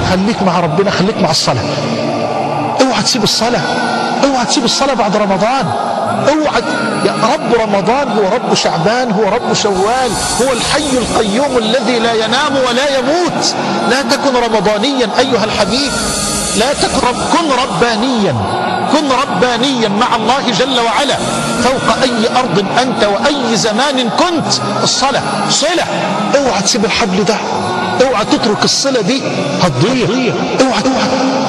خليك مع ربنا خليك مع الصلاة اوعى تسيب الصلاة اوعى تسيب الصلاة بعد رمضان اوعى يا رب رمضان هو رب شعبان هو رب شوال هو الحي القيوم الذي لا ينام ولا يموت لا تكن رمضانيا ايها الحبيب لا تكن رب كن ربانيا كن ربانيا مع الله جل وعلا فوق اي ارض انت واي زمان كنت الصلاه صله اوعى تسيب الحبل ده اوعى تترك الصله دي هتضيع اوعى اوعى